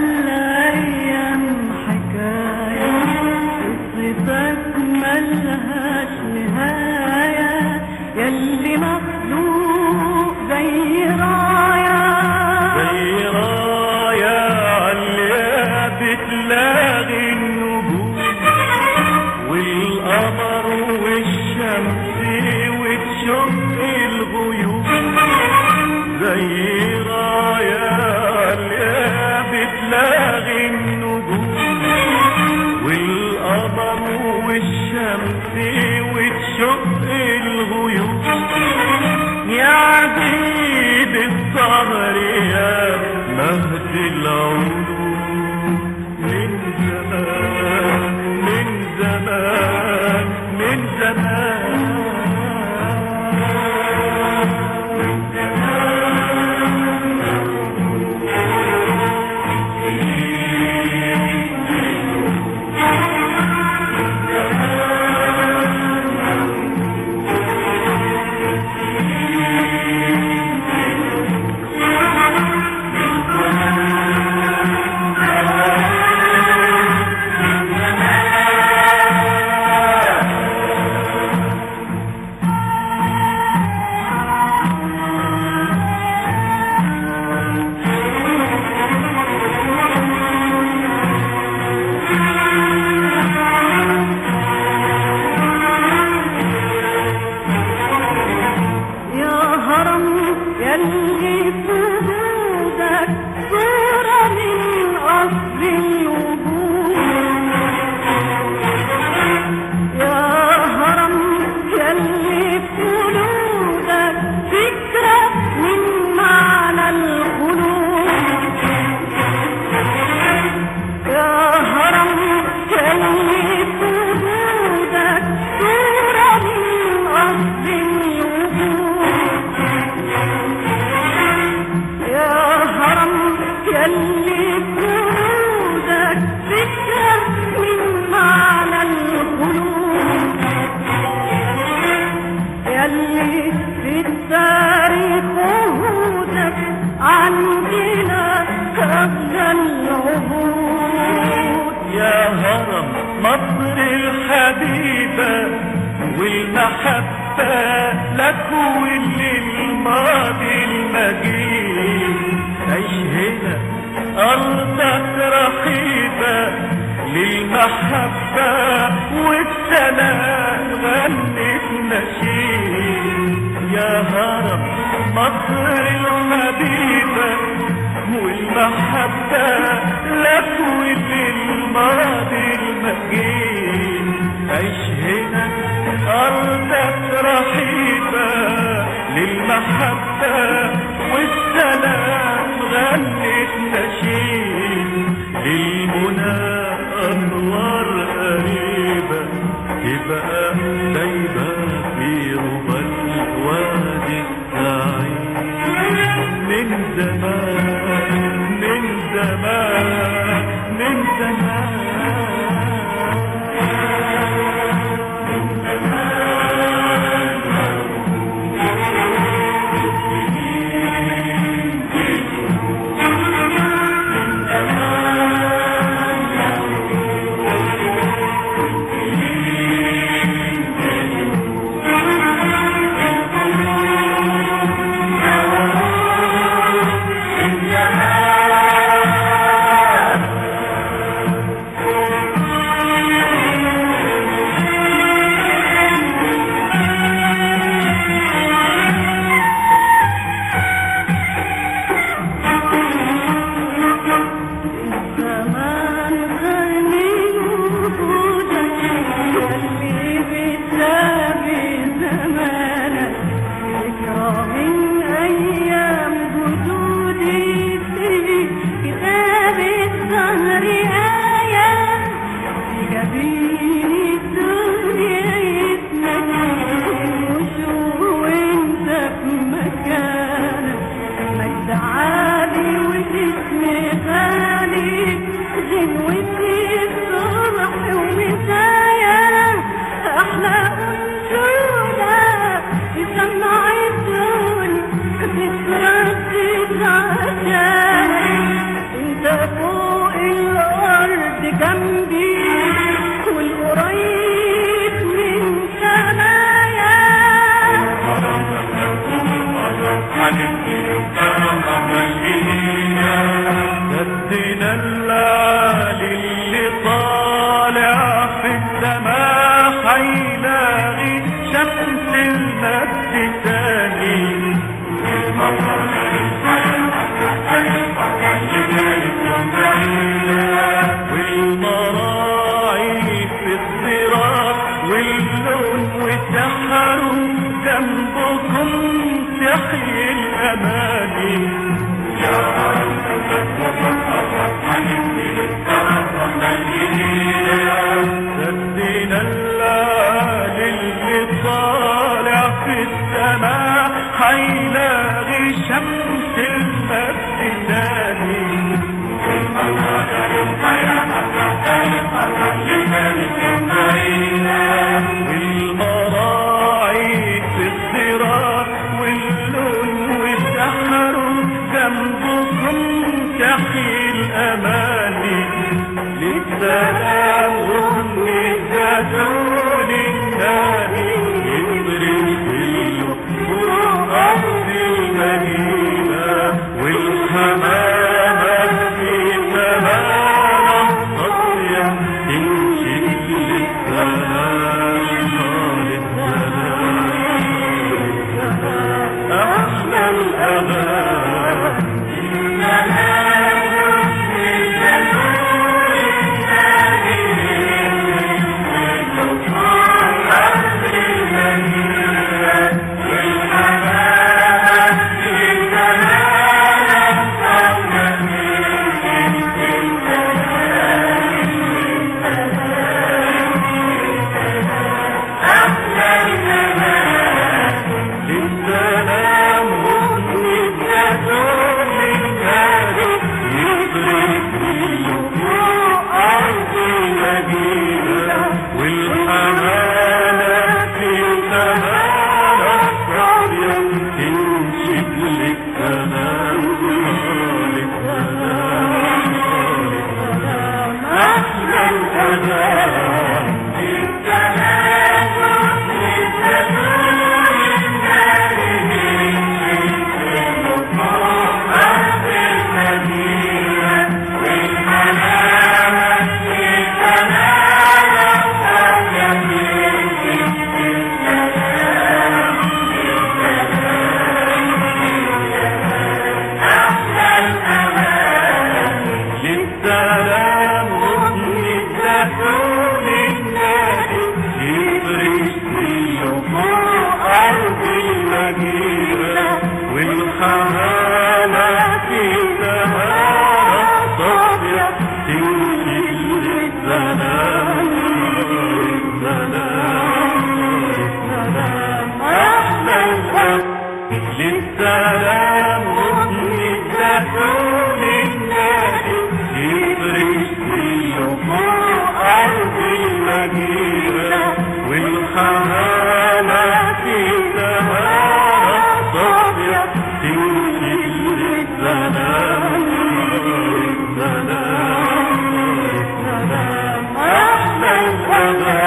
الأيام حكاية قصتك ملهاش نهاية يلي مخلوق زي راية زي راية عليا بتلاغي النجوم والقمر والشمس وتشق الغيوم زي راية عليا بتلاغي النجوم والقمر والشمس وتشق الغيوم يا عبيد الصبر يا مهد العلوم من زمان من زمان من زمان يا هرم يلي في وجودك صورة من أصل الوجود يا هرم يلي في وجودك فكرة من معنى الخلود يا هرم يلي في وجودك صورة من أصل الوجود يا هرم يلي فروضك فكرة من معنى الخلود يلي في التاريخ وهودك عندنا قبل العهود يا هرم مصر الحبيبة والمحبة لك وللماضي المجيد عيش هنا أرضك رحيبة للمحبة والسلام غنت نشيد يا هرم مصر الحبيبة والمحبة لك وللماضي المجيد عيش هنا أرضك رحيبة للمحبة والسلام غنت نشيد للمنى أنوار قريبة تبقى دايبة في ربى الوادي السعيد من زمان من زمان من زمان خلي وجودك يلي بتسابي زمانك ذكرى من أيام جدودي في كتاب الظهر آية جبين الدنيا يتمنى وشوف وانت في مكانك مجد عالي وجسم غالي غنوتي الصبح ومسايا احلى انشودة يسمع الدنيا بتتردد عشانك انت فوق جنبي والقريب من سمايا سدنا العالي اللي طالع في السماء حيلاقي شمس المجد تاني والمراعي في الصراط واللون والسحر جنبكم تحيي الأماني سدنا الليل اللي طالع في السماء حيلاقي شمس المجد تاني والمراعي في الصراط واللون والسحر جنبكم تحيي الأماني للسلام وهم الزيتون النادي يضرب الفوق أرض المدينة والحمامة في سماء صافية تمشي للسلام للسلام أحلى الأغاني للسلام حسن الزيتون النادي يضرب فوق أرض المدينة والحمامة في سماء صافية تمشي للسلام للسلام أحلى الأذان للسلام حسن الزيتون النادي يفرش فوق أرض المدينة والحمامة في سماء صافية تمشي للسلام للسلام أحلى الخط للسلام حسن الزيتون النادي يفرش فوق أرض المدينة والحمامة في سماء صافية تمشي للسلام للسلام أحلى الأذان